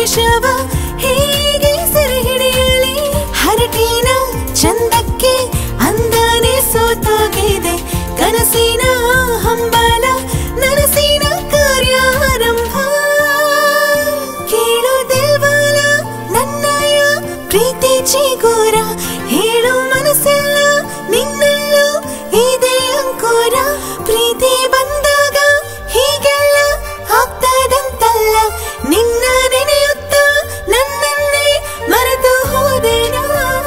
ನಿಮಿಷವ ಹೀಗೆ ಸೆರೆ ಹಿಡಿಯಲಿ ಹರಟಿನ ಚಂದಕ್ಕೆ ಅಂದಾನೆ ಸೋತೋಗಿದೆ ಕನಸಿನ ಹಂಬಲ ನನಸಿನ ಕಾರ್ಯಾರಂಭ ಕೇಳು ದಿಲ್ವಾಲ ನನ್ನಯ ಪ್ರೀತಿ ಚಿಗೋರ ಹೇಳು ಮನಸ್ಸೆಲ್ಲ ನಿನ್ನಲ್ಲೂ ಇದೆ ಅಂಕುರ ಪ್ರೀತಿ ಬಂದಾಗ ಹೀಗೆಲ್ಲ ಆಗ್ತದಂತಲ್ಲ ನಿನ್ನ ನೆನೆಯುತ್ತ ನನ್ನನ್ನೇ ಮರೆತು ಹೋದೆನಾ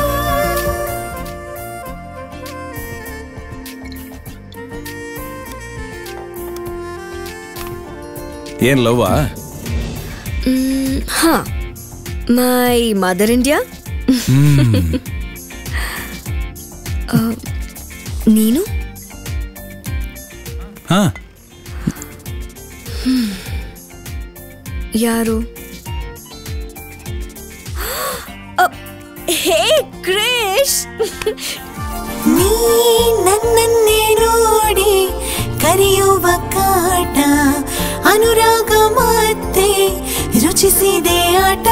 ಏನ್ ಲವ್ವಾ ಹಾ ಮೈ ಮದರ್ ಇಂಡಿಯಾ ನೀನು ಹಾ ಯಾರು ಅ- ಹೇ ಕ್ರಿಶ್ ನೀ ನನ್ನನ್ನೇ ನೋಡಿ ಕರೆಯುವ ಕಾಟ ಅನುರಾಗ ಮತ್ತೆ ರುಚಿಸಿದೆ ಆಟ